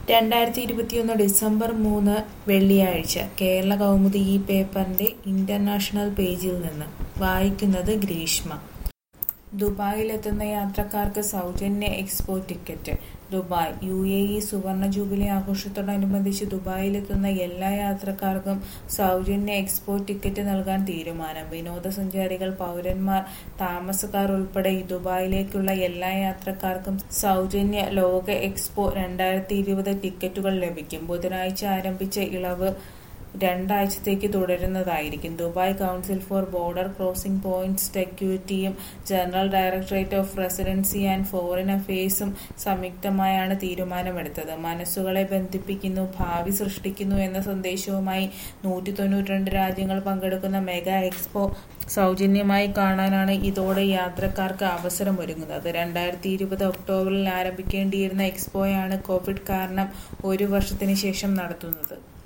രണ്ടായിരത്തി ഇരുപത്തിയൊന്ന് ഡിസംബർ മൂന്ന് വെള്ളിയാഴ്ച കേരള കൗമുദി ഈ പേപ്പറിന്റെ ഇന്റർനാഷണൽ പേജിൽ നിന്ന് വായിക്കുന്നത് ഗ്രീഷ്മ ദുബായിലെത്തുന്ന യാത്രക്കാർക്ക് സൗജന്യ expo ticket Dubai U A E സുവർണ ജൂബിലി ആഘോഷത്തോടനുബന്ധിച്ച് ദുബായിലെത്തുന്ന എല്ലാ യാത്രക്കാർക്കും സൗജന്യ എക്സ്പോ ടിക്കറ്റ് നൽകാൻ തീരുമാനം വിനോദസഞ്ചാരികൾ പൗരന്മാർ താമസക്കാർ ഉൾപ്പെടെ ദുബായിലേക്കുള്ള എല്ലാ യാത്രക്കാർക്കും സൗജന്യ ലോക എക്സ്പോ രണ്ടായിരത്തി ഇരുപത് ടിക്കറ്റുകൾ ലഭിക്കും ബുധനാഴ്ച ആരംഭിച്ച ഇളവ് രണ്ടാഴ്ചത്തേക്ക് തുടരുന്നതായിരിക്കും Dubai council for border crossing points സെക്യൂരിറ്റിയും general directorate of residency and foreign അഫയേഴ്സും സംയുക്തമായാണ് തീരുമാനമെടുത്തത് മനസ്സുകളെ ബന്ധിപ്പിക്കുന്നു ഭാവി സൃഷ്ടിക്കുന്നു എന്ന സന്ദേശവുമായി നൂറ്റി തൊണ്ണൂറ്റിരണ്ട് രാജ്യങ്ങൾ പങ്കെടുക്കുന്ന മെഗാ എക്സ്പോ സൗജന്യമായി കാണാനാണ് ഇതോടെ യാത്രക്കാർക്ക് അവസരമൊരുങ്ങുന്നത് രണ്ടായിരത്തി ഇരുപത് ഒക്ടോബറിൽ ആരംഭിക്കേണ്ടിയിരുന്ന എക്സ്പോയാണ് കോവിഡ് കാരണം ഒരു വർഷത്തിന് ശേഷം നടത്തുന്നത്